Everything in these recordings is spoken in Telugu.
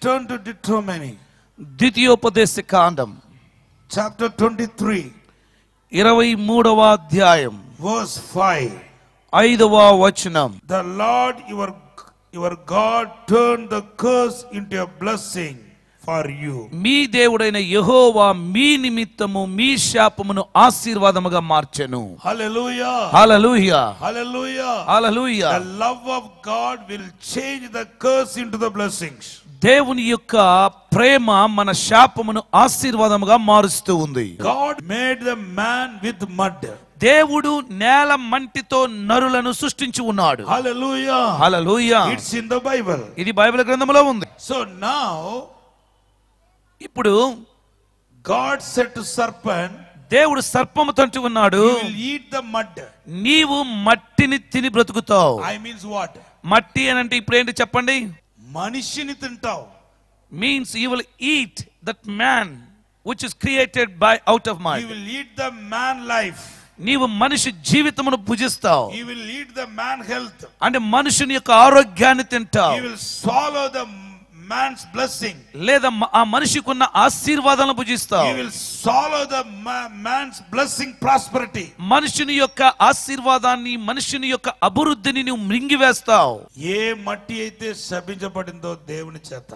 turn to Deuteronomy ద్వితీయోపదేశ కాండం chapter 23, ఇరవై మూడవ అధ్యాయం verse 5. ఐదవ వచనం The Lord your, your God turned the curse into a blessing for you. మీ దేవుడైన యెహోవా మీ నిమిత్తము మీ శాపమును ఆశీర్వాదముగా మార్చెను Hallelujah. Hallelujah Hallelujah. Hallelujah The love of God will change the curse into the blessings. దేవుని యొక్క ప్రేమ మన శాపమును ఆశీర్వాదముగా మారుస్తూ ఉంది God made the man with mud. దేవుడు నేల మంటితో నరులను సృష్టించి ఉన్నాడు Hallelujah. Hallelujah It's in the Bible. ఇది బైబిల్ గ్రంథంలో ఉంది So now ఇప్పుడు God said to serpent, దేవుడు సర్పము తంటి ఉన్నాడు You will eat the mud. నీవు మట్టిని తిని బ్రతుకుతావు I means what? మట్టి అని అంటే ఇప్పుడు ఏంటి చెప్పండి మనిషిని తింటావు means you will eat that man which is created by out of You mind will eat the man life. నీవు మనిషి జీవితమును భుజిస్తావు You will eat the man health. అంటే మనుషుని యొక్క ఆరోగ్యాన్ని తింటావు You will swallow the man's blessing. లేదా మ- ఆ మనిషికి ఉన్న ఆశీర్వాదాలను భుజిస్తావు You will swallow the ma- man's blessing prosperity. మనుషుని యొక్క ఆశీర్వాదాన్ని మనుషుని యొక్క అభివృద్ధిని నువ్వు మృంగివేస్తావు ఏ మట్టి అయితే శపించబడిందో దేవుని చేత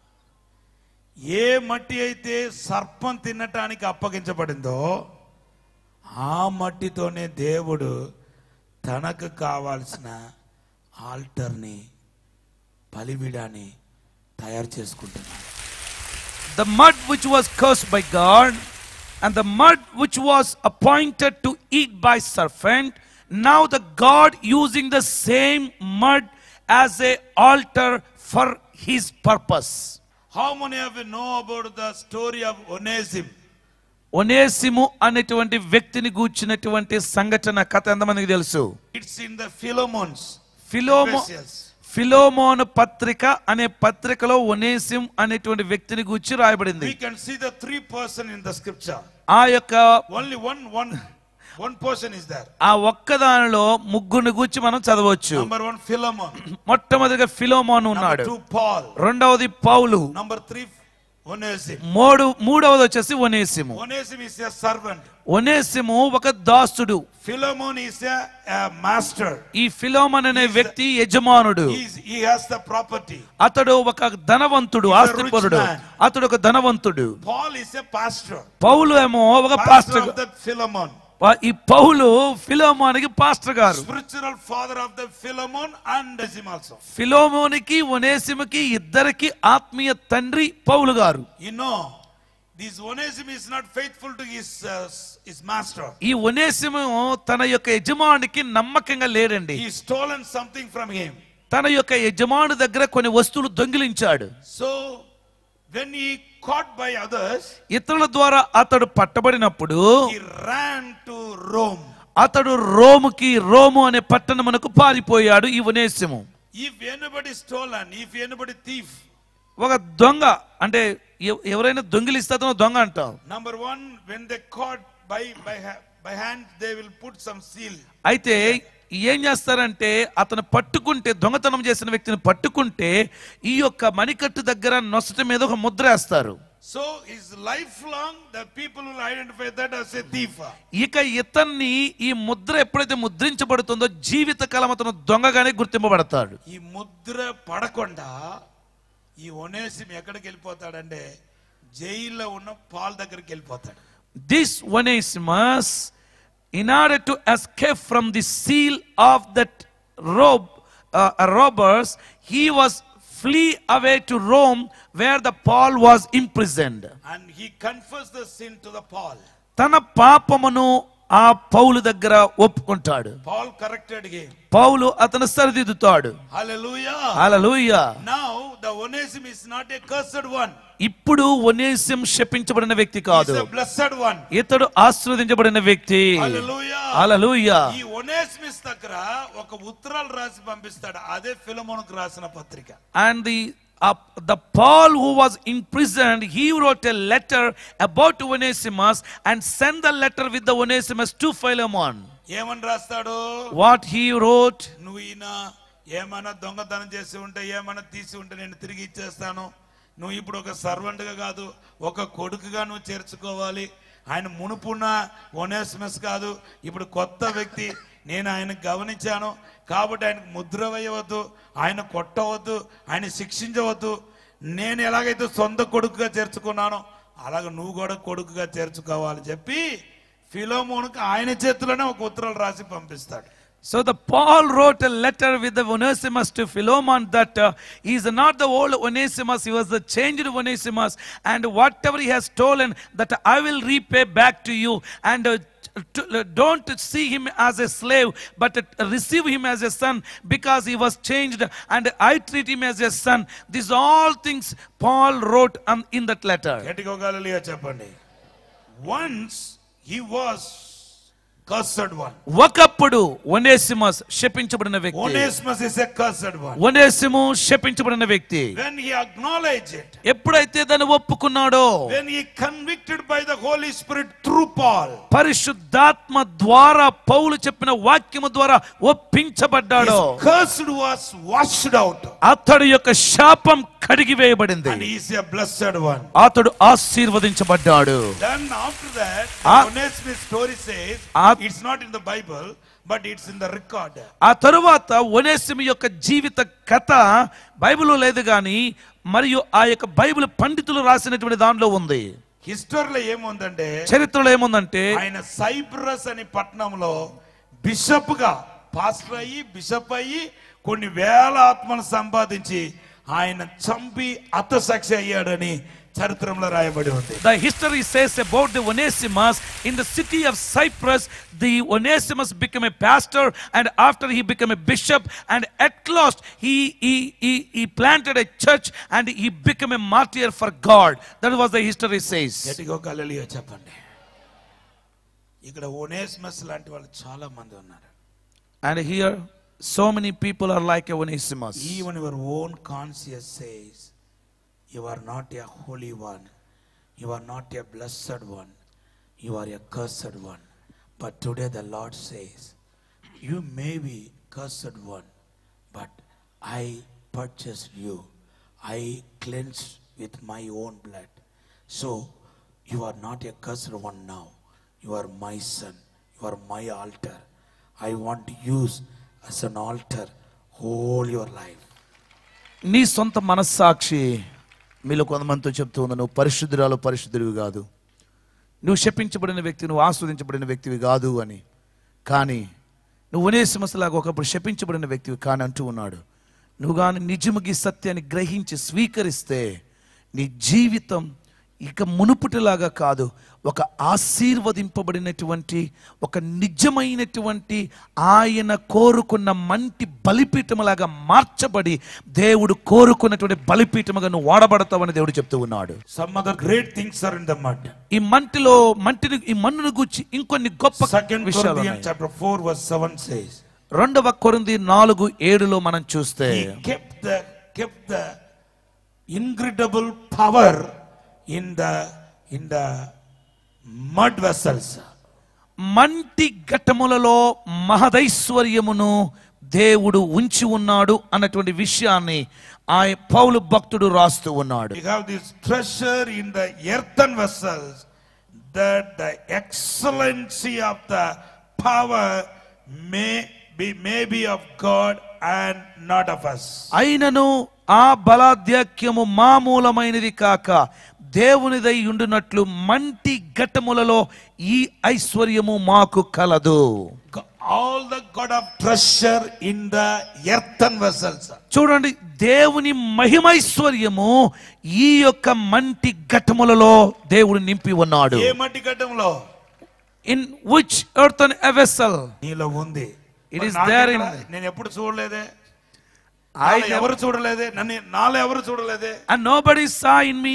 ఏ మట్టి అయితే సర్పం తినటానికి అప్పగించబడిందో ఆ మట్టితోనే దేవుడు తనకు కావాల్సిన ఆల్టర్ని బలివిడాని తయారు చేసుకుంటున్నాడు the mud which was cursed by God and the mud which was appointed to eat by serpent now the God using the same mud as a altar for his purpose How many of you know about the story of Onesim? ఒనేసిము అనేటువంటి వ్యక్తిని గూర్చినటువంటి సంఘటన కథ ఎంతమందికి తెలుసు It's in the Philomons. ఫిలోమో Ephesus. ఫిలోమోను పత్రిక అనే పత్రికలో ఒనేసిం అనేటువంటి వ్యక్తిని గూర్చి రాయబడింది We can see the three person in the scripture. ఆ యొక్క Only one, one, one person is there. ఆ ఒక్కదానిలో ముగ్గురిని గూర్చి మనం చదవచ్చు Number one, Philemon. మొట్టమొదటిగా ఫిలోమోను Number ఉన్నాడు two, Paul. రెండవది పౌలు Number three, Onesim. మూడు మూడవది వచ్చేసి ఒనేసిము Onesim is a servant. ఒనేసిము ఒక దాసుడు Philemon is a, a master. ఈ ఫిలోమన్ అనే వ్యక్తి యజమానుడు He's, he has the property. అతడు ఒక ధనవంతుడు He's a ఆస్తిపరుడు rich man. అతడు ఒక ధనవంతుడు Paul is a pastor. పౌలు ఏమో ఒక Pastor pastor of the Philemon. ఈ పౌలు ఫిలోమోనికి పాస్టర్ గారు Spiritual father of the Philemon and Onesim also. ఫిలోమోనికి ఒనేసిముకి ఇద్దరికి ఆత్మీయ తండ్రి పౌలు గారు You know, this Onesim is not faithful to his, uh, his master. ఈ ఒనేసిము తన యొక్క యజమానికి నమ్మకంగా లేడండి He stolen something from him. తన యొక్క యజమాని దగ్గర కొన్ని వస్తువులు దొంగిలించాడు So, when he caught by others, ఇతరుల ద్వారా అతడు పట్టబడినప్పుడు he ran to Rome. అతడు రోముకి రోము అనే పట్టణమునకు పారిపోయాడు ఈ ఒనేసిము If anybody stolen, if anybody thief, ఒక దొంగ అంటే ఎవ- ఎవరైనా దొంగిలిస్తే అతను దొంగ అంటాం number one, when they caught by, by, ha- by hand, they will put some seal. అయితే ఏం చేస్తారంటే అతను పట్టుకుంటే దొంగతనం చేసిన వ్యక్తిని పట్టుకుంటే ఈ యొక్క మణికట్టు దగ్గర నొసటి మీద ఒక ముద్ర వేస్తారు So, his lifelong, the people will identify that as a thief. ఇక ఇతన్ని ఈ ముద్ర ఎప్పుడైతే ముద్రించబడుతుందో జీవితకాలం అతను దొంగగానే గుర్తింపబడతాడు ఈ ముద్ర పడకుండా ఈ ఒనేసిం ఎక్కడికి వెళ్ళిపోతాడంటే జైల్లో ఉన్న పాల్ దగ్గరికి వెళ్ళిపోతాడు this Onesimus in order to escape from the seal of that rob robbers he was flee away to Rome where the Paul was imprisoned and he confess the sin to the Paul తన పాపమును ఆ పౌలు దగ్గర ఒప్పుకుంటాడు పాల్ కరెక్టెడ్ హిమ్ పౌలు అతను సరిదిద్దుతాడు hallelujah hallelujah now the Onesimus is not a cursed one ఇప్పుడు ఒనేసిం శపించబడిన వ్యక్తి కాదు ఇస్ ఎ బ్లెస్డ్ వన్ ఇతడు ఆశీర్వదించబడిన వ్యక్తి హల్లెలూయా హల్లెలూయా ఈ ఒనేసిమిస్ దగ్గర ఒక ఉత్తరాలు రాసి పంపిస్తాడు అదే ఫిలమోనుకు రాసిన పత్రిక and the uh, the Paul who was imprisoned, he wrote a letter about Onesimus and sent the letter with the Onesimus to Philemon. ఏమని రాస్తాడు What he wrote, నువ్వు ఈయన ఏమైనా దొంగతనం చేసి ఉంటే ఏమైనా తీసి ఉంటే నేను తిరిగి ఇచ్చేస్తాను నువ్వు ఇప్పుడు ఒక సర్వెంట్గా కాదు ఒక కొడుకుగా నువ్వు చేర్చుకోవాలి ఆయన మునుపున్న ఒనేస్మస్ కాదు ఇప్పుడు కొత్త వ్యక్తి నేను ఆయన గమనించాను కాబట్టి ఆయనకు ముద్ర వేయవద్దు ఆయన కొట్టవద్దు ఆయన శిక్షించవద్దు నేను ఎలాగైతే సొంత కొడుకుగా చేర్చుకున్నానో అలాగ నువ్వు కూడా కొడుకుగా చేర్చుకోవాలి చెప్పి ఫిలోమోనుకు ఆయన చేతిలోనే ఒక ఉత్తరాలు రాసి పంపిస్తాడు So the Paul wrote a letter with the Onesimus to Philemon that uh, he is not the old Onesimus, he was the changed Onesimus, and whatever he has stolen, that I will repay back to you. And uh, to, uh, don't see him as a slave, but uh, receive him as a son, because he was changed, and I treat him as a son. These all things Paul wrote um, in that letter. గట్టిగా ఒక హల్లెలూయా చెప్పండి once he was cursed one ఒకప్పుడు ఒనేసిమస్ శపించబడిన వ్యక్తి Onesimus is a cursed one ఒనేసిము శపించబడిన వ్యక్తి వెన్ హీ అక్నాలెడ్జ్ ఇట్ ఎప్పుడైతే దాన్ని ఒప్పుకున్నాడో when he convicted by the holy spirit through Paul పరిశుద్ధాత్మ ద్వారా పౌలు చెప్పిన వాక్యము ద్వారా ఒప్పించబడ్డాడో కర్స్డ్ వాస్ వాష్డ్ అవుట్ అతడు యొక్క శాపం కడిగి వేయబడింది and is a blessed one అతడు ఆశీర్వదించబడ్డాడు then after that ah- Onesimus story says ah- it's not in the Bible but it's in the record ఆ తరువాత ఒనేసిము యొక్క జీవిత కథ బైబిల్లో లేదు కానీ మరియు ఆ యొక్క బైబిల్ పండితులు రాసినటువంటి దానిలో ఉంది హిస్టరీలో ఏముందంటే చరిత్రలో ఏముందంటే ఆయన సైప్రస్ అనే పట్టణంలో బిషప్ గా పాస్టర్ అయ్యి బిషప్ అయ్యి కొన్ని వేల ఆత్మలు సంపాదించి ఆయన చంపి అత్తసాక్షి అయ్యాడని చరిత్రలో రాయబడి ఉంది The history says about the Onesimus in the city of Cyprus, the Onesimus became a pastor, and after he became a bishop, and at last he, he, he, he planted a church and he became a martyr for God. That was the history says. గట్టిగా ఒక హల్లెలూయా చెప్పండి ఇక్కడ ఓనేస్మస్ లాంటి వాళ్ళు చాలా మంది ఉన్నారు And here, so many people are like a Onesimus. Even your own conscious says you are not a holy one you are not a blessed one you are a cursed one but today the Lord says you may be cursed one but I purchase you I cleanse with my own blood so you are not a cursed one now you are my son you are my altar I want use us an altar whole your life నీ సొంత మనస్సాక్షి మీలో కొంతమందితో చెప్తూ ఉంది నువ్వు పరిశుద్ధురాలు పరిశుద్ధుడివి కాదు నువ్వు శపించబడిన వ్యక్తి నువ్వు ఆస్వాదించబడిన వ్యక్తివి కాదు అని కానీ నువ్వు అనే సమస్యలాగా ఒకప్పుడు శపించబడిన వ్యక్తివి కాని అంటూ ఉన్నాడు నువ్వు కానీ నిజముకి సత్యాన్ని గ్రహించి స్వీకరిస్తే నీ జీవితం ఇక మునుపుటిలాగా కాదు ఒక ఆశీర్వదింపబడినటువంటి ఒక నిజమైనటువంటి ఆయన కోరుకున్న మంటి బలిపీఠములాగా మార్చబడి దేవుడు కోరుకున్నటువంటి బలిపీఠముగా నువ్వు వాడబడతావని దేవుడు చెప్తూ ఉన్నాడు Some other great things are in the mud. ఈ మంటిలో మంటిని ఈ మన్నును గుచ్చి ఇంకొన్ని గొప్ప Second విషయాలు Corinthians ఉన్నాయి. chapter 4 verse 7 says, రెండవ కొరింది నాలుగు ఏడులో మనం చూస్తే He kept the kept the incredible power in the in the mud vessels. మంటి ఘట్టములలో మహదైశ్వర్యమును దేవుడు ఉంచి ఉన్నాడు అన్నటువంటి విషయాన్ని ఆ పౌలు భక్తుడు రాస్తూ ఉన్నాడు We have this treasure in the earthen vessels that the excellency of the power may be may be of God and not of us. అయినను ఆ బలాధ్యాక్యము మామూలమైనది కాక దేవునిదై ఉండునట్లు మంటి ఘట్టములలో ఈ ఐశ్వర్యము మాకు కలదు Go- All the God of treasure in the earthen vessels. చూడండి దేవుని మహిమైశ్వర్యము ఈ యొక్క మంటి ఘట్టములలో దేవుడు నింపి ఉన్నాడు ఏ మట్టి ఘట్టంలో ఇన్ విచ్ ఎర్తన్ వెసల్ నీలో ఉంది It మరి is నాకు there ఎక్కడ? in- నేను ఎప్పుడు చూడలేదే I నాలో ఎవరు చూడలేదే నన్ను నాలో ఎవరు చూడలేదే and nobody saw in me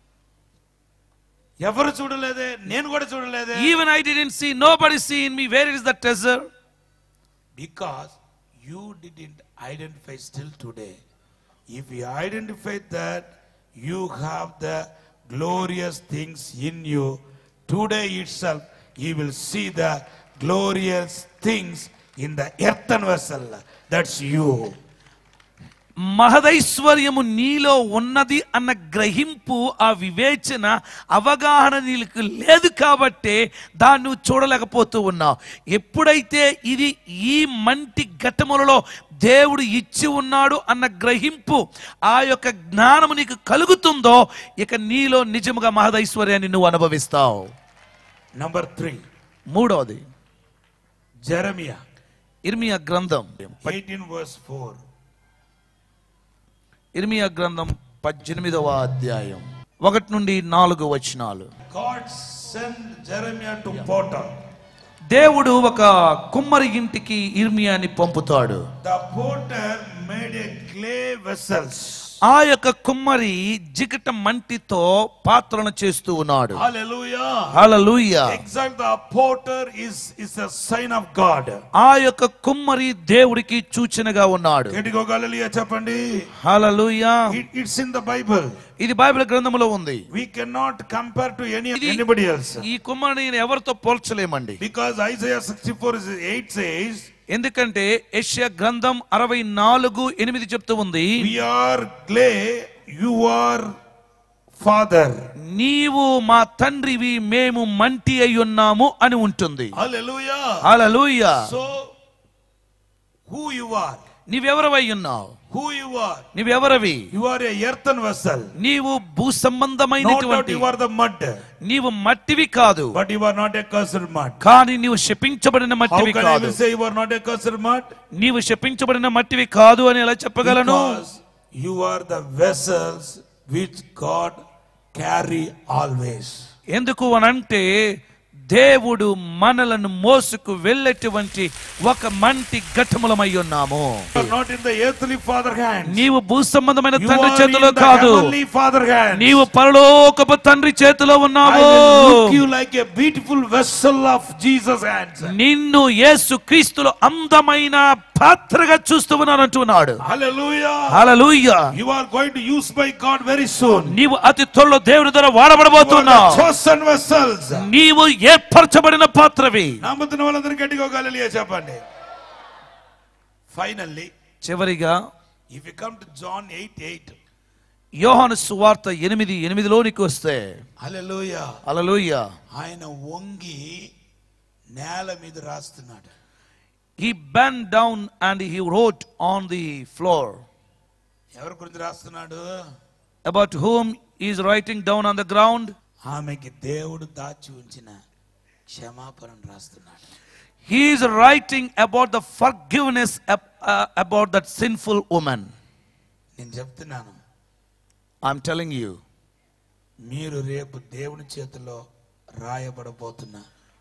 ఎవరు చూడలేదే నేను కూడా చూడలేదే even I didn't see nobody see in me where is the treasure because you didn't identify still today. If you identify that you have the glorious things in you, today itself you will see the glorious things in the earthen vessel. That's you. మహదైశ్వర్యము నీలో ఉన్నది అన్న గ్రహింపు ఆ వివేచన అవగాహన నీకు లేదు కాబట్టే దాన్ని నువ్వు చూడలేకపోతూ ఉన్నావు ఎప్పుడైతే ఇది ఈ మంటి ఘటములలో దేవుడు ఇచ్చి ఉన్నాడు అన్న గ్రహింపు ఆ యొక్క జ్ఞానము నీకు కలుగుతుందో ఇక నీలో నిజముగా మహదైశ్వర్యాన్ని నువ్వు అనుభవిస్తావు Number three, మూడవది Jeremiah ఇర్మియా గ్రంథం 18 verse 4. ఇర్మియా గ్రంథం పద్దెనిమిదవ అధ్యాయం ఒకటి నుండి నాలుగు వచనాలు God sent Jeremiah to Potter. దేవుడు ఒక కుమ్మరి ఇంటికి ఇర్మియాని పంపుతాడు The potter made a clay vessels. ఆ యొక్క కుమ్మరి జిగట మంటితో పాత్రను చేస్తూ ఉన్నాడు Hallelujah. Hallelujah Exact the potter is, is a sign of God. ఆ యొక్క కుమ్మరి దేవుడికి సూచనగా ఉన్నాడు గట్టిగా హల్లెలూయా చెప్పండి hallelujah It, it's in the Bible. ఇది బైబిల్ గ్రంథములో ఉంది We cannot compare to any ఇది- anybody else. ఈ కుమ్మరిని ఎవరితో పోల్చలేమండి Because Isaiah 64 is 8 says, ఎందుకంటే యెషయా గ్రంథం అరవై నాలుగు ఎనిమిది చెప్తూ ఉంది We are clay, you are father. నీవు మా తండ్రివి మేము మంటి అయి ఉన్నాము అని ఉంటుంది Hallelujah. Hallelujah So, who you are? నీవెవరవై ఉన్నావు Who you are? నీవెవరవి You are a earthen vessel. నీవు భూ No doubt సంబంధమైనటువంటి you are the mud, నీవు మట్టివి కాదు but you are not a cursed mud. కానీ నీవు శపించబడిన How మట్టివి can I కాదు will say you are not a cursed mud? నీవు శపించబడిన మట్టివి కాదు అని ఎలా చెప్పగలను Because you are the vessels which God carry always. ఎందుకు అనంటే దేవుడు మనలను మోసుకు వెళ్ళేటువంటి ఒక మంటి ఘటములమై ఉన్నాము You are not in the earthly father hand. నీవు భూ సంబంధమైన You తండ్రి are in చేతిలో the కాదు heavenly father hand. నీవు పరలోకపు తండ్రి చేతిలో I ఉన్నావు will look you like a beautiful vessel of Jesus' hands. నిన్ను యేసు క్రీస్తులో అందమైన పాత్రగా చూస్తూ ఉన్నాను అంటున్నాడు Hallelujah. Hallelujah You are going to use by God very soon. నీవు అతి త్వరలో దేవుని ద్వారా You are వాడబడబోతున్నావు the chosen vessels. నీవు ఏర్పరచబడిన పాత్రవి నమ్ముతున్న వాళ్ళందరూ గట్టిగా ఒక హల్లెలూయా చెప్పండి ఫైనల్లీ చివరిగా if you come to John 8 8 యోహాను సువార్త ఎనిమిది ఎనిమిదిలోనికి వస్తే హల్లెలూయా అలలుయ్య ఆయన వంగి నేల మీద రాస్తున్నాడు he bent down and he wrote on the floor ఎవరి గురించి రాస్తున్నాడు about whom is writing down on the ground ఆమెకి దేవుడు దాచి ఉంచిన క్షమాపణను రాస్తున్నాడు he is writing about the forgiveness about that sinful women నేను చెప్తున్నాను ఐఎమ్ టెలింగ్ యూ మీరు రేపు దేవుని చేతిలో రాయబడబోతున్న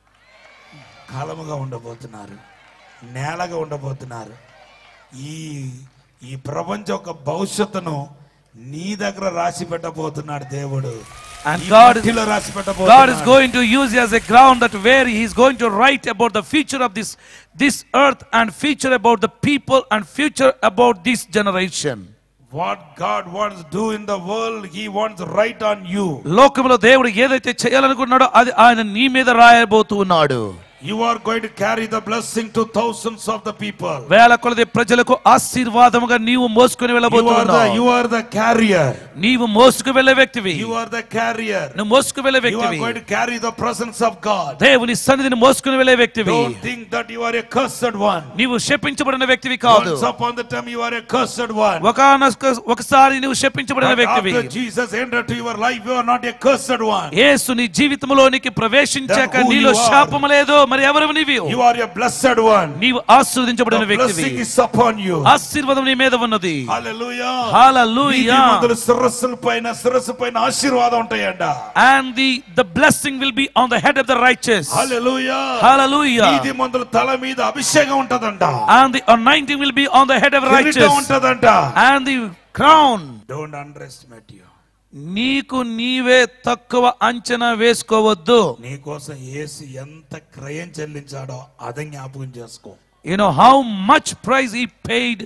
కలముగా ఉండబోతున్నారు నేలగా ఉండబోతున్నారు ఈ ఈ ప్రపంచ యొక్క భవిష్యత్తును నీ దగ్గర రాసి పెట్టబోతున్నాడు దేవుడు And ఈ God is- మట్టిలో రాసి God is పెట్టబోతున్నాడు going to use it as a ground that where He is going to write about the future of this, this earth and future about the people and future about this generation. What God wants do in the world he wants write on you లోకంలో దేవుడు ఏదైతే చేయాలనుకున్నాడో అది ఆయన నీ మీద రాయబోతూ ఉన్నాడు you are going to carry the blessing to thousands of the people వేల కొలది ప్రజలకు ఆశీర్వాదముగా నీవు మోసుకుని యు ఆర్ ద వెళ్ళబోతున్నావు యు ఆర్ ద క్యారియర్ నీవు మోసుకు వెళ్ళే వ్యక్తివి యు ఆర్ ద క్యారియర్ నువ్వు మోసుకు వెళ్ళే యు ఆర్ వ్యక్తివి going to carry the presence of God దేవుని సన్నిధిని మోసుకుని వెళ్ళే వ్యక్తివి don't think that you are a cursed one నీవు శపించబడిన వ్యక్తివి కాదు Once upon the time you are a cursed one. ఒకనొక ఒకసారి నువ్వు శపించబడిన But వ్యక్తివి after Jesus entered to your life, you are not a cursed one. యేసు నీ జీవితంలోనికి ప్రవేశించాక Then who నీలో you are? శాపము లేదు మరి ఎవరు నీవి You are a blessed one. నీవు ఆశీర్వదించబడిన The వ్యక్తివి blessing is upon you. ఆశీర్వాదం నీ మీద ఉన్నది Hallelujah. హల్లెలూయా నీతిమంతుల శిరస్సుల పైన శిరస్సు పైన ఆశీర్వాదం ఉంటాయంట and the the blessing will be on the head of the righteous Hallelujah. hallelujah నీతిమంతుల తల మీద అభిషేకం ఉంటదంట and the anointing will be on the head of కిరీటం righteous ఉంటదంట and the crown don't underestimate you నీకు నీవే తక్కువ అంచనా వేసుకోవద్దు నీ కోసం యేసు ఎంత క్రయం చెల్లించాడో అదే జ్ఞాపకం చేసుకో you know how much price he paid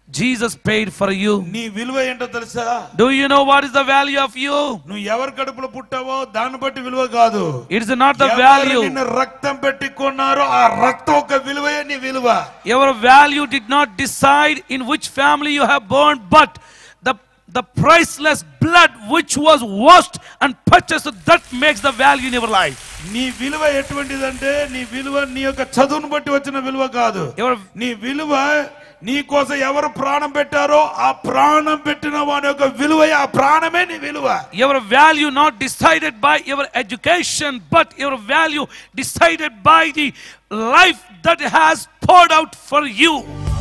Jesus paid for you. నీ విలువ ఏంటో తెలుసా Do you know what is the value of you? నువ్వు ఎవరి కడుపులో పుట్టావో దాన్ని బట్టి విలువ కాదు It is not the ఎవరు value. నిన్ను రక్తం పెట్టి కొన్నారో ఆ రక్తం ఒక విలువే నీ విలువ Your value did not decide in which family you have born, but the, the priceless blood which was washed and purchased, that makes the value in your life. నీ విలువ ఎటువంటిదంటే నీ విలువ నీ యొక్క చదువును బట్టి వచ్చిన విలువ కాదు Your, నీ విలువ నీ కోసం ఎవరు ప్రాణం పెట్టారో ఆ ప్రాణం పెట్టిన వాని యొక్క విలువ ఆ ప్రాణమే నీ విలువ your value not decided by your education, but your value decided by the life that has poured out for you.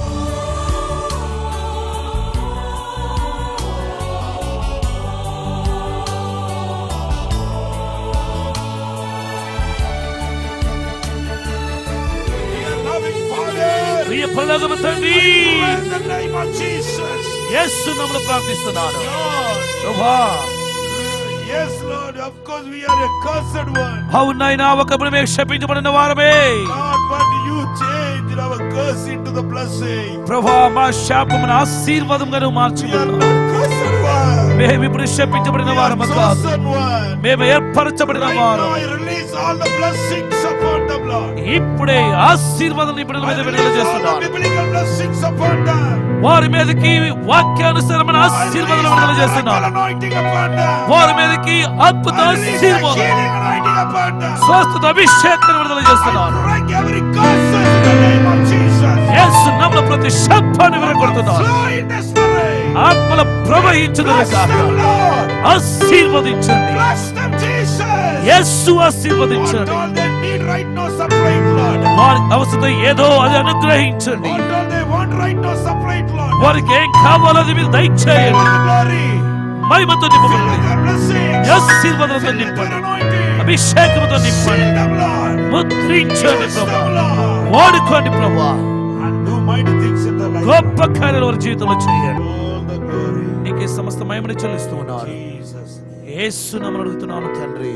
Loving Father, ప్రియ పరలోకపు తండ్రి in the name of Jesus. యేసు నమ్ములు ప్రార్థిస్తున్నాను Lord, ప్రభా yes, Lord, of course we are a cursed one. అవునైనా ఒకప్పుడు మేము శపించబడిన వారమే God, but you changed our curse into the blessing. ప్రభా మా శాపమును ఆశీర్వాదంగా నువ్వు We are మార్చుకున్నావు not cursed one. మేము ఇప్పుడు శపించబడిన We are వారము కాదు chosen one. మేము ఏర్పరచబడిన Right వారు now I release all the blessings upon them, Lord. ఇప్పుడే ఆశీర్వాదం ఇప్పుడు I మీద విడుదల release all the చేస్తున్నాను biblical blessings upon them. వారి మీదకి వాక్యానుసరమైన I ఆశీర్వాదం release విడుదల the miracle చేస్తున్నాను anointing upon them. వారి మీదకి అద్భుత I release the ఆశీర్వాదం healing anointing upon them. స్వస్థత అభిషేకం విడుదల చేస్తున్నాను I break every curse in the name of Jesus. యేసు నామములో ప్రతి శాపాన్ని విరగొడుతున్నాను Flow in the spirit. ఆత్మల ప్రవహించుదురు Bless కాక them, Lord. ఆశీర్వదించండి Bless them, Jesus. Yesu What ఆశీర్వదించండి all they need right now, supply, Lord. వారి అవసరం ఏదో అది అనుగ్రహించండి What all they want right now, supply, Lord. వారికి ఏం కావాలో అది మీరు Fill దయచేయండి with the glory. మహిమతో Fill నింపండి with your blessings. ఆశీర్వాదంతో Fill with your నింపండి anointing. అభిషేకంతో నింపండి Seal them, Lord. ముద్రించండి Bless ప్రభా them, Lord. వాడుకోండి ప్రభా And do mighty things in their life. గొప్ప కార్యాలు వారి జీవితంలో చేయండి All the glory. నీకే సమస్త మహిమని చెల్లిస్తూ ఉన్నారు Jesus. యేసు నమ్మని అడుగుతున్నాను తండ్రి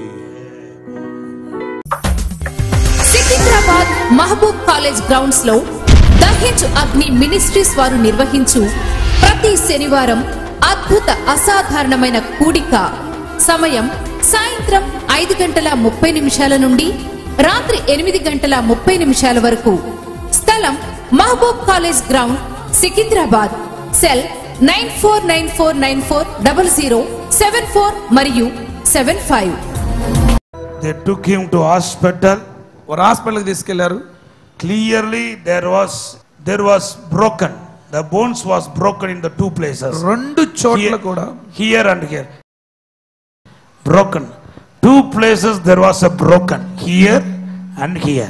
సికింద్రాబాద్ మహబూబ్ కాలేజ్ గ్రౌండ్స్ లో దహించు అగ్ని మినిస్ట్రీస్ వారు నిర్వహించు ప్రతి శనివారం అద్భుత అసాధారణమైన కూడిక సమయం సాయంత్రం ఐదు గంటల ముప్పై నిమిషాల నుండి రాత్రి ఎనిమిది గంటల ముప్పై నిమిషాల వరకు స్థలం Mahboob college ground Secunderabad cell nine four nine four nine four double zero seven four మరియు seven five They took him to hospital. వారు హాస్పిటల్కి తీసుకెళ్లారు Clearly, there was there was broken. The bones was broken in the two places. రెండు చోట్ల Here, కూడా here and here. Broken. Two places there was a broken. Here and here.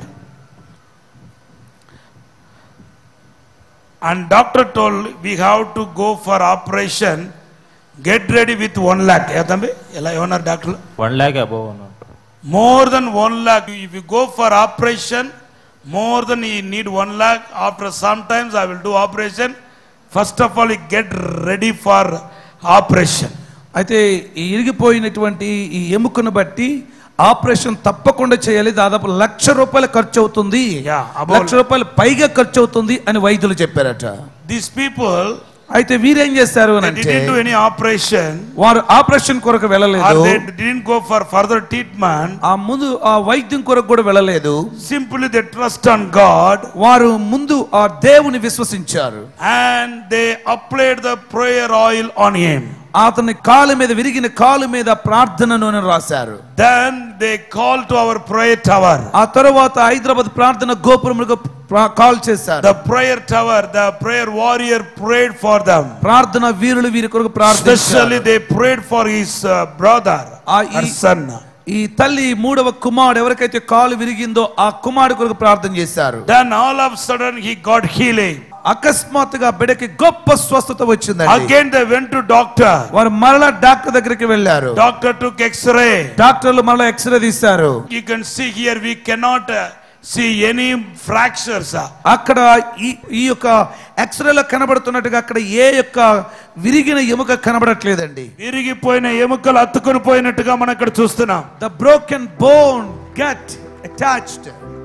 And doctor told we have to go for operation. Get ready with one lakh. ఏ తమ్మి? ఎలా ఏమన్నారు డాక్టర్ వన్ ల్యాక్ అబోవ్ అన్నట్టు more than one lakh if you go for operation more than you need one lakh after sometimes i will do operation first of all you get ready for operation అయితే ఈ ఇరిగిపోయినటువంటి ఈ ఎముకను బట్టి ఆపరేషన్ తప్పకుండా చేయాలి దాదాపు లక్ష రూపాయలు ఖర్చు అవుతుంది Yeah, about- లక్ష రూపాయలు పైగా ఖర్చు అవుతుంది అని వైద్యులు చెప్పారట these people అయితే వీరేం చేస్తారు అని they అంటే didn't do any operation వారు ఆపరేషన్ కొరకు or వెళ్ళలేదు they didn't go for further treatment ఆ ముందు ఆ వైద్యం కొరకు కూడా వెళ్ళలేదు simply they trust on god వారు ముందు ఆ దేవుని విశ్వసించారు and they applied the prayer oil on him అతని కాలు మీద విరిగిన కాలు మీద ప్రార్థన నూనె రాశారు then they called to our prayer tower ఆ తరువాత హైదరాబాద్ ప్రార్థన గోపురములకు ప్రా- కాల్ చేశారు the prayer tower the prayer warrior prayed for them ప్రార్థన వీరులు వీరి కొరకు ప్రార్థించారు Especially they prayed for his uh, brother Ah, or he- son. ఈ తల్లి మూడవ కుమారుడు ఎవరికైతే కాలు విరిగిందో ఆ కుమారుడు కొరకు ప్రార్థన చేశారు Then all of a sudden he got healing. అకస్మాత్తుగా బిడకి గొప్ప స్వస్థత వచ్చిందండి Again they went to doctor. వారు మరలా డాక్టర్ దగ్గరికి వెళ్ళారు Doctor took X-ray. డాక్టర్లు మరలా ఎక్స్రే తీశారు You can see here we cannot uh, see any fractures. అక్కడ ఈ ఈ యొక్క ఎక్స్రేలో కనబడుతున్నట్టుగా అక్కడ ఏ యొక్క విరిగిన ఎముక కనబడట్లేదండి విరిగిపోయిన ఎముకలు అత్తుకొని పోయినట్టుగా మనం ఇక్కడ చూస్తున్నాం the broken bone get attached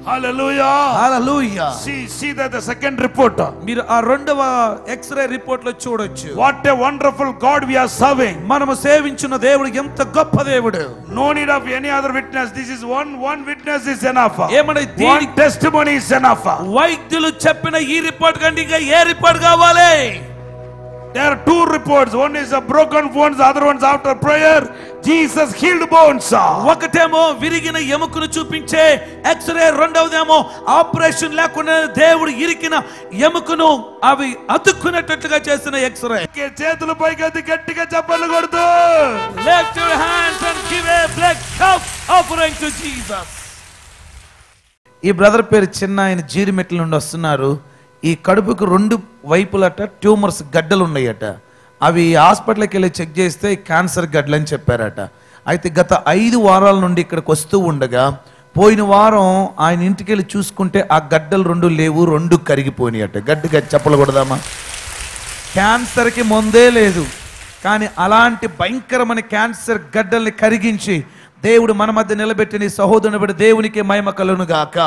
Hallelujah. Hallelujah See, see that the second report. మీరు ఆ రెండవ ఎక్స్రే రిపోర్ట్ లో చూడొచ్చు What a wonderful God we are serving. మనము సేవించున్న దేవుడు ఎంత గొప్ప దేవుడు No need of any other witness. This is one one witness is enough. ఏమన్నా One దీని testimony is enough. వైద్యులు చెప్పిన ఈ రిపోర్ట్ కంటే ఇంకా ఏ రిపోర్ట్ కావాలి There are two reports. One is a broken bones, the other one's after prayer. Jesus healed bones. ఒకటేమో విరిగిన ఎముకను చూపించే ఎక్స్రే రెండవదేమో ఆపరేషన్ లేకుండా దేవుడు ఇరికిన ఎముకను అవి అతుక్కునేటట్లుగా చేసిన ఎక్స్రే చేతులు పైకి గట్టిగా చెప్పలు కొడుతూ Lift your hands and give a black cup offering to Jesus. ఈ బ్రదర్ పేరు చిన్న ఆయన జీడిమెట్ల నుండి వస్తున్నారు ఈ కడుపుకు రెండు వైపులట ట్యూమర్స్ గడ్డలు ఉన్నాయట అవి హాస్పిటల్కి వెళ్ళి చెక్ చేస్తే క్యాన్సర్ గడ్డలు అని చెప్పారట అయితే గత ఐదు వారాల నుండి ఇక్కడికి వస్తూ ఉండగా పోయిన వారం ఆయన ఇంటికి వెళ్ళి చూసుకుంటే ఆ గడ్డలు రెండు లేవు రెండు కరిగిపోయినాయట గడ్డగా చెప్పలకూడదామా క్యాన్సర్కి ముందే లేదు కానీ అలాంటి భయంకరమైన క్యాన్సర్ గడ్డల్ని కరిగించి దేవుడు మన మధ్య నిలబెట్టిన ఈ సహోదరుని బట్టి దేవునికి మహిమ కలును గాక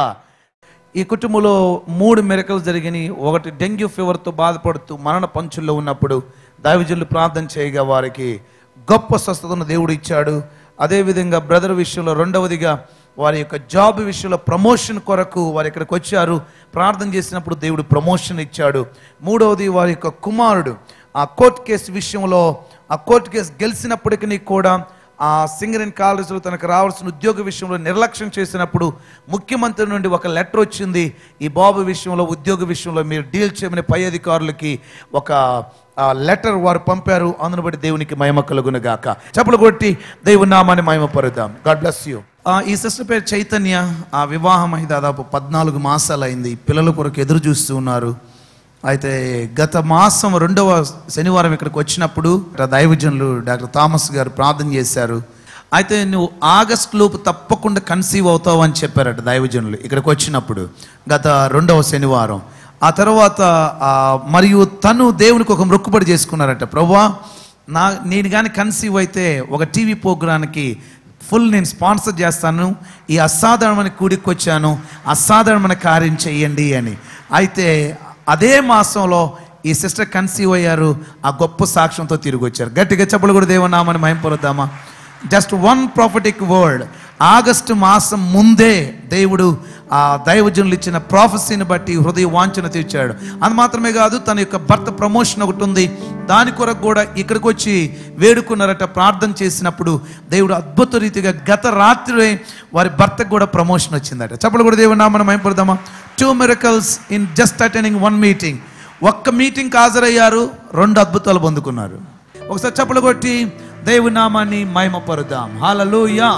ఈ కుటుంబంలో మూడు మెరకలు జరిగినాయి ఒకటి డెంగ్యూ ఫీవర్తో బాధపడుతూ మరణ పంచుల్లో ఉన్నప్పుడు దైవజనులు ప్రార్థన చేయగా వారికి గొప్ప స్వస్థతను దేవుడు ఇచ్చాడు అదేవిధంగా బ్రదర్ విషయంలో రెండవదిగా వారి యొక్క జాబ్ విషయంలో ప్రమోషన్ కొరకు వారు ఇక్కడికి వచ్చారు ప్రార్థన చేసినప్పుడు దేవుడు ప్రమోషన్ ఇచ్చాడు మూడవది వారి యొక్క కుమారుడు ఆ కోర్టు కేసు విషయంలో ఆ కోర్టు కేసు గెలిచినప్పటికీ కూడా ఆ సింగరేన్ కాలేజీలో తనకు రావాల్సిన ఉద్యోగ విషయంలో నిర్లక్ష్యం చేసినప్పుడు ముఖ్యమంత్రి నుండి ఒక లెటర్ వచ్చింది ఈ బాబు విషయంలో ఉద్యోగ విషయంలో మీరు డీల్ చేయమని పై అధికారులకి ఒక లెటర్ వారు పంపారు అందును బట్టి దేవునికి మహిమ కలుగును గాక చెప్పులు కొట్టి దేవుని నామాన్ని మహిమ పరుద్దాం గాడ్ బ్లెస్ యూ ఈ సిస్టర్ పేరు చైతన్య ఆ వివాహం అయి దాదాపు పద్నాలుగు మాసాలు అయింది పిల్లల కొరకు ఎదురు చూస్తూ ఉన్నారు అయితే గత మాసం రెండవ శనివారం ఇక్కడికి వచ్చినప్పుడు ఇక్కడ దైవజనులు డాక్టర్ థామస్ గారు ప్రార్థన చేశారు అయితే నువ్వు ఆగస్ట్ లోపు తప్పకుండా కన్సీవ్ అవుతావు అని చెప్పారట దైవజనులు ఇక్కడికి వచ్చినప్పుడు గత రెండవ శనివారం ఆ తర్వాత ఆ, మరియు తను దేవునికి ఒక మొక్కుబడి చేసుకున్నారట ప్రభా నా నేను కానీ కన్సీవ్ అయితే ఒక టీవీ ప్రోగ్రామ్కి ఫుల్ నేను స్పాన్సర్ చేస్తాను ఈ అసాధారణమైన కూడికి వచ్చాను అసాధారణమైన కార్యం చెయ్యండి అని అయితే అదే మాసంలో ఈ సిస్టర్ కన్సీవ్ అయ్యారు ఆ గొప్ప సాక్ష్యంతో తిరిగి వచ్చారు గట్టిగా చెప్పలు కూడా దేవనామని మహింపరుద్దామా just one prophetic word August మాసం ముందే దేవుడు ఆ దైవజనులు ఇచ్చిన ప్రాఫెసీని బట్టి హృదయ వాంఛన తీర్చాడు అది మాత్రమే కాదు తన యొక్క భర్త ప్రమోషన్ ఒకటి ఉంది దాని కొరకు కూడా ఇక్కడికి వచ్చి వేడుకున్నారట ప్రార్థన చేసినప్పుడు దేవుడు అద్భుత రీతిగా గత రాత్రి వారి భర్తకు కూడా ప్రమోషన్ వచ్చిందట చెప్పలు కూడా దేవుడు నామని మైపడదామా two miracles in just attending one meeting ఒక్క మీటింగ్ హాజరయ్యారు రెండు అద్భుతాలు పొందుకున్నారు ఒకసారి చప్పలు కొట్టి దేవుని నామాన్ని మహిమపరుద్దాం హాలూయా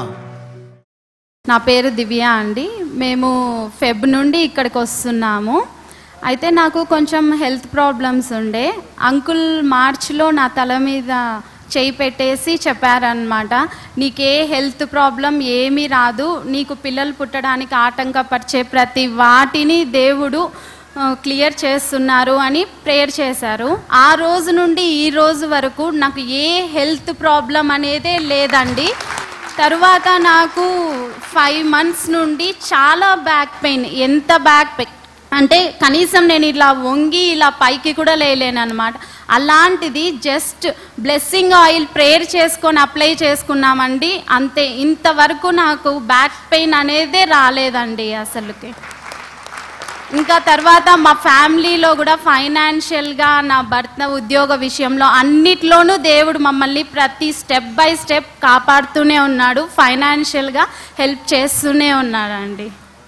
నా పేరు దివ్య అండి మేము ఫెబ్ నుండి ఇక్కడికి వస్తున్నాము అయితే నాకు కొంచెం హెల్త్ ప్రాబ్లమ్స్ ఉండే అంకుల్ మార్చ్లో నా తల మీద చేయి పెట్టేసి చెప్పారనమాట నీకే హెల్త్ ప్రాబ్లం ఏమీ రాదు నీకు పిల్లలు పుట్టడానికి ఆటంకపరిచే ప్రతి వాటిని దేవుడు ఆ, క్లియర్ చేస్తున్నారు అని ప్రేయర్ చేశారు ఆ రోజు నుండి ఈ రోజు వరకు నాకు ఏ హెల్త్ ప్రాబ్లం అనేదే లేదండి తరువాత నాకు ఫైవ్ మంత్స్ నుండి చాలా బ్యాక్ పెయిన్ ఎంత బ్యాక్ పెయిన్ అంటే కనీసం నేను ఇలా వంగి ఇలా పైకి కూడా లేలేను అనమాట అలాంటిది జస్ట్ బ్లెస్సింగ్ ఆయిల్ ప్రేయర్ చేసుకొని అప్లై చేసుకున్నామండి అంతే ఇంతవరకు నాకు బ్యాక్ పెయిన్ అనేదే రాలేదండి అసలుకి ఇంకా తర్వాత మా ఫ్యామిలీలో కూడా ఫైనాన్షియల్గా నా భర్త ఉద్యోగ విషయంలో అన్నిట్లోనూ దేవుడు మమ్మల్ని ప్రతి స్టెప్ బై స్టెప్ కాపాడుతూనే ఉన్నాడు ఫైనాన్షియల్గా హెల్ప్ చేస్తూనే ఉన్నాడండి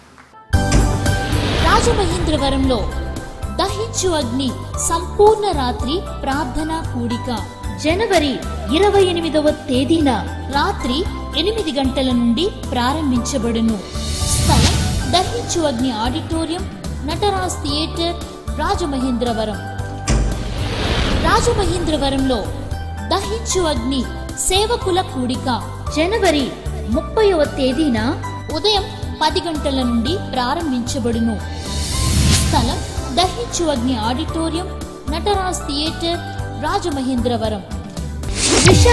రాజమహేంద్రవరంలో దహించు అగ్ని సంపూర్ణ రాత్రి ప్రార్థనా కూడిక జనవరి ఇరవై ఎనిమిదవ తేదీన రాత్రి ఎనిమిది గంటల నుండి ప్రారంభించబడును స్థలం దహించు అగ్ని ఆడిటోరియం నటరాజ్ థియేటర్ రాజమహేంద్రవరం రాజమహేంద్రవరంలో దహించు అగ్ని సేవకుల కూడిక జనవరి ముప్పైవ తేదీన ఉదయం పది గంటల నుండి ప్రారంభించబడును స్థలం దహించు అగ్ని ఆడిటోరియం నటరాజ్ థియేటర్ రాజమహేంద్రవరం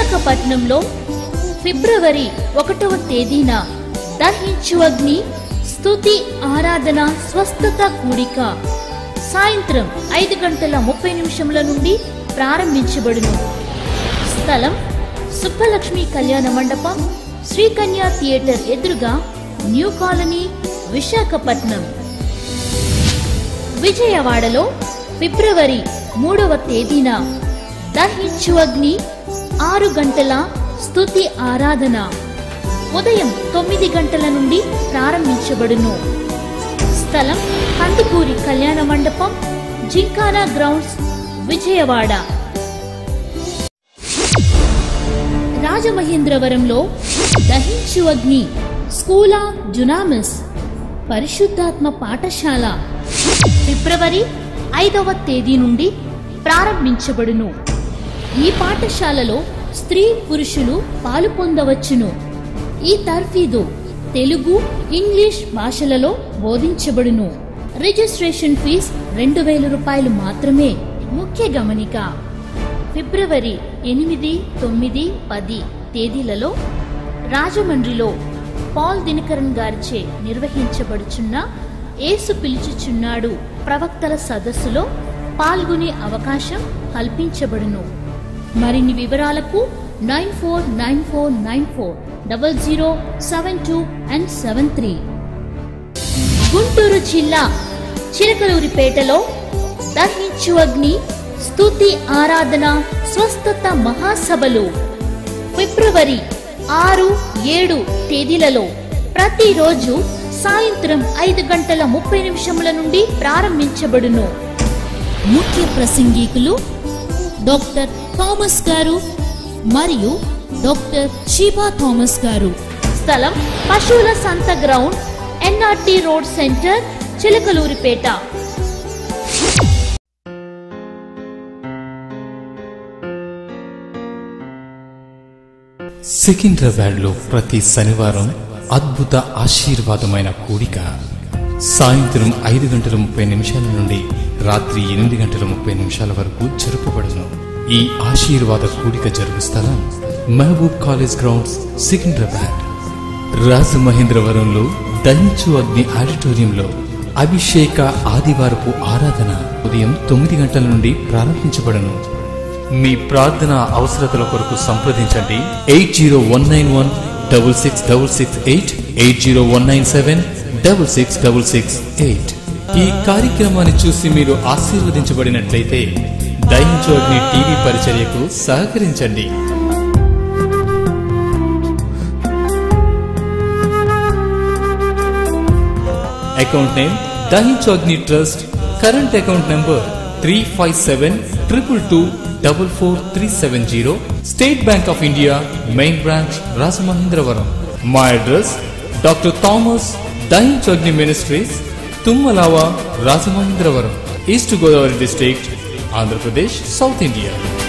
విశాఖపట్నంలో ఫిబ్రవరి ఒకటవ తేదీన దహించు అగ్ని స్తుతి ఆరాధన స్వస్థత కూడిక సాయంత్రం ఐదు గంటల ముప్పై నిమిషముల నుండి ప్రారంభించబడును స్థలం సుబ్బలక్ష్మి కళ్యాణ మండపం శ్రీకన్య థియేటర్ ఎదురుగా న్యూ కాలనీ విశాఖపట్నం విజయవాడలో ఫిబ్రవరి మూడవ తేదీన దహించు అగ్ని ఆరు గంటల స్తుతి ఆరాధన ఉదయం తొమ్మిది గంటల నుండి ప్రారంభించబడును స్థలం కందుకూరి కళ్యాణ మండపం జింకానా గ్రౌండ్స్ విజయవాడ రాజమహేంద్రవరంలో దహించు అగ్ని స్కూలా జునామిస్ పరిశుద్ధాత్మ పాఠశాల ఫిబ్రవరి ఐదవ తేదీ నుండి ప్రారంభించబడును ఈ పాఠశాలలో స్త్రీ పురుషులు పాలు పొందవచ్చును ఈ తర్ఫీదు తెలుగు ఇంగ్లీష్ భాషలలో బోధించబడును రిజిస్ట్రేషన్ ఫీజ్ రెండు వేల రూపాయలు మాత్రమే ముఖ్య గమనిక ఫిబ్రవరి ఎనిమిది తొమ్మిది పది తేదీలలో రాజమండ్రిలో పాల్ దినకరన్ గారిచే నిర్వహించబడుచున్న యేసు పిలుచుచున్నాడు ప్రవక్తల సదస్సులో పాల్గొనే అవకాశం కల్పించబడును మరిన్ని వివరాలకు nine four nine four nine four double zero seven two and seven three Guntur జిల్లా చిలకలూరిపేటలో దహించు అగ్ని స్తుతి ఆరాధన స్వస్థత మహాసభలు ఫిబ్రవరి ఆరు ఏడు తేదీలలో ప్రతిరోజు సాయంత్రం ఐదు గంటల ముప్పై నిమిషముల నుండి ప్రారంభించబడును ముఖ్య ప్రసంగికులు డాక్టర్ థామస్ గారు మరియు డాక్టర్ షీబా థామస్ గారు స్థలం పశువుల సంత ground NRT road centre Chilakaluripet సికింద్రాబాద్లో ప్రతి శనివారం అద్భుత ఆశీర్వాదమైన కూడిక సాయంత్రం ఐదు గంటల ముప్పై నిమిషాల నుండి రాత్రి ఎనిమిది గంటల ముప్పై నిమిషాల వరకు జరుపబడును ఈ ఆశీర్వాద కూడిక జరుగు స్థలం మహబూబ్ కాలేజ్ గ్రౌండ్స్ సికింద్రాబాద్ రాజమహేంద్రవరంలో దహించు అగ్ని ఆడిటోరియంలో అభిషేక ఆదివారపు ఆరాధన ఉదయం తొమ్మిది గంటల నుండి ప్రారంభించబడను మీ ప్రార్థన అవసరతల కొరకు సంప్రదించండి eight zero one nine one double six double six eight eight zero one nine seven double six double six eight ఈ కార్యక్రమాన్ని చూసి మీరు ఆశీర్వదించబడినట్లయితే దయించు అగ్ని టీవీ పరిచర్యకు సహకరించండి అకౌంట్ నేమ్ దహించు అగ్ని trust current account number three five seven triple two double four three seven zero State Bank of India main branch Rajamahendravaram మా అడ్రస్ డాక్టర్ థామస్ దహించు అగ్ని ministries Tummalava Rajamahendravaram East Godavari district Andhra Pradesh South India